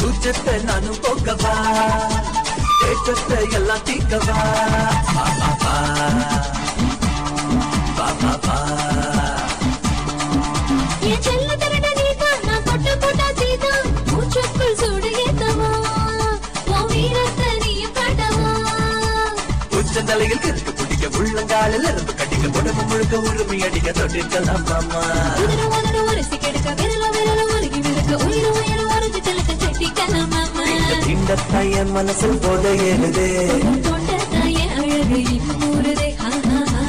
தூச்சத்தை நானும் போக்கவா தேட்டத்தை எல்லாம் தீக்கவா பா, பா, பா. பா, பா, பா. என் செல்ல திருட நீதான், நான் தொட்டு போட்டா சீதான். மூச்சுக்குள் சூடு ஏத்தவா, உன் வீரத்தை நீயும் காட்டவா. உச்சந்தலையில் கிறுக்கு பிடிக்க உள்ளங்காலில் இருந்து கட்டிக்க உடம்பு முழுக்க உரிமை அடிக்க தொட்டிருக்கலாம் மாமா உதடு உதடு உரசி கெடுக்க, விரல விரல உருகி விடுக்க, உயிரு உயிரு உறைஞ்சு தெளிக்க செட்டிக்கலாம் மாமா. இந்த பையன் மனசில் போத ஏறுதே உன் தொண்ட தாய அழகு இன்னும் ஊறுதே. ஹா, ஹா, ஹா.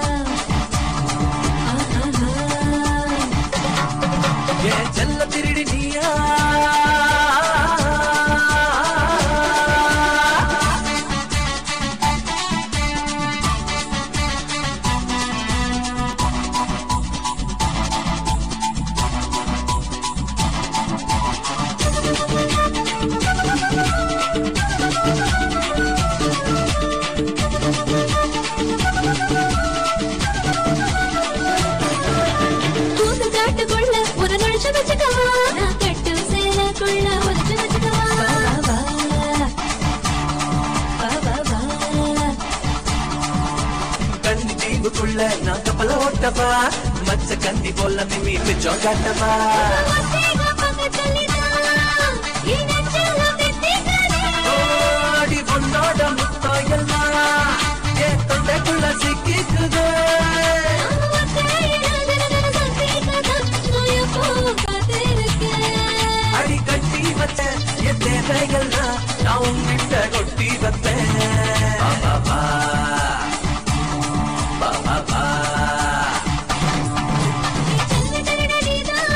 ஹா, ஹா, ஹா. ஏன் செல்ல திருடி நீயா கூத்து காட்டுக்குள்ள ஒரு நிமிஷம் வச்சுக்கவா நான் கட்டு சேலைக்குள்ள ஒளிச்சு வச்சுக்கவா வா, வா, வா, வா, வா. கண்ணி தீவுக்குள்ள நான் கப்பல ஓட்டவா மச்ச கந்தி போல மிமி மிச்சம் காட்டவா ஒத்தைங்க பக்கத்துலதான், என் நெஞ்சில வெட்டிக்கிறேன். ஓடி உன்னோட முத்தாயெல்லாம் என் தொண்டைக்குள்ள சிக்கிக்குது நான் ஒத்தையில தினதினம் சந்திக்கதான், நான் எப்பவும் காத்திருக்கேன். அடி கட்டி வச்ச என் தேவைகள்லாம் நான் உன்கிட்ட கொட்டி வைப்பேன் பா, பா, பா. பா, பா, பா. செல்ல திருட நீதான்.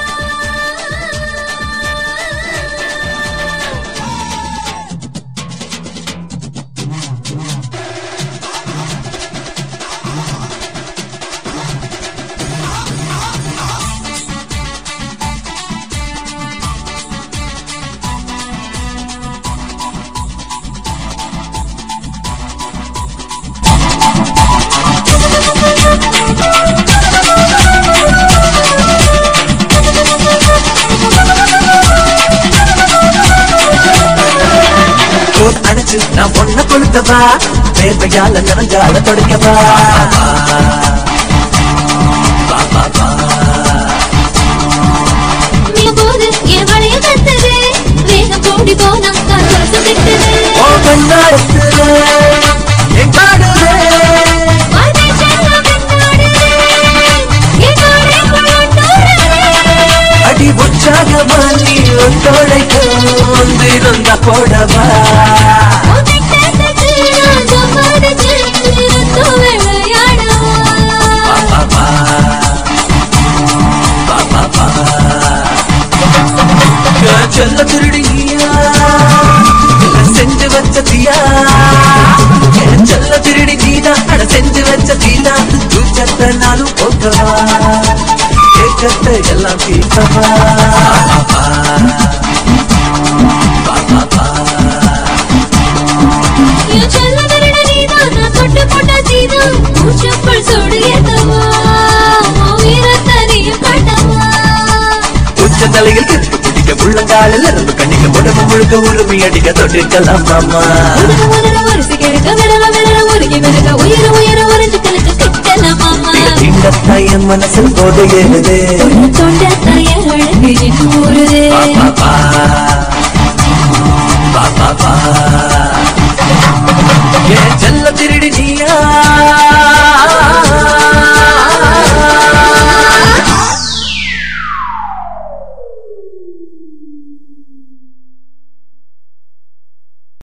கோட் அணைச்சு நான் பொண்ண கொளுத்தவா வேர்வையால நிறஞ்சால தொடக்கவா பா, பா, பா. நீ போது என் வளைய கத்துது வேகம் கூடி போனா காசு திட்டுது ஓ கண்ணாடத்துல என் காடுதே வாழ்க்கை செல்ல கண்ணாடுது என் காடைக்குள் ஒட்டோடுது அடி உற்சாகமா நீ ஒத்தோழைக்கு வந்திருந்த போடவா உன்கிட்ட தச்சு நான் சம்பாதிச்சு நிறுத்த விளையாடவா பா, பா, பா. பா, பா, பா. என் செல்ல திருடியா செஞ்சு வச்ச தீயா என் செல்ல திருடி நீதான் அட செஞ்சு வச்ச தீனா தூச்சத்தை நானும் போக்கவா ஏக்கத்தை எல்லாம் தீர்க்கவா என் செல்ல திருட நீதான் நான் தொட்டு போட்ட சீதான் மூச்சுக்குள் சூடு ஏத்தவா உன் வீரத்தை நீயும் காட்டவா உச்ச தலையில் கிறுக்கு பிடிக்க உள்ளங்காலில் இருந்து கண்ணிக்க உடம்பு முழுக்க உரிமை அடிக்க தொட்டிருக்கலாம் மாமா உதடு உதடு உரசி கெடுக்க விரல விரல உருகி விடுக்க உயிரு உயிரு உறைஞ்சு தெளிக்க கிட்டலாம் மாமா இந்த பையன் மனசில் போத ஏறுதே உன் தொண்ட தாய அழகு இன்னும் ஊறுதே பா, பா, பா. பா, பா, பா.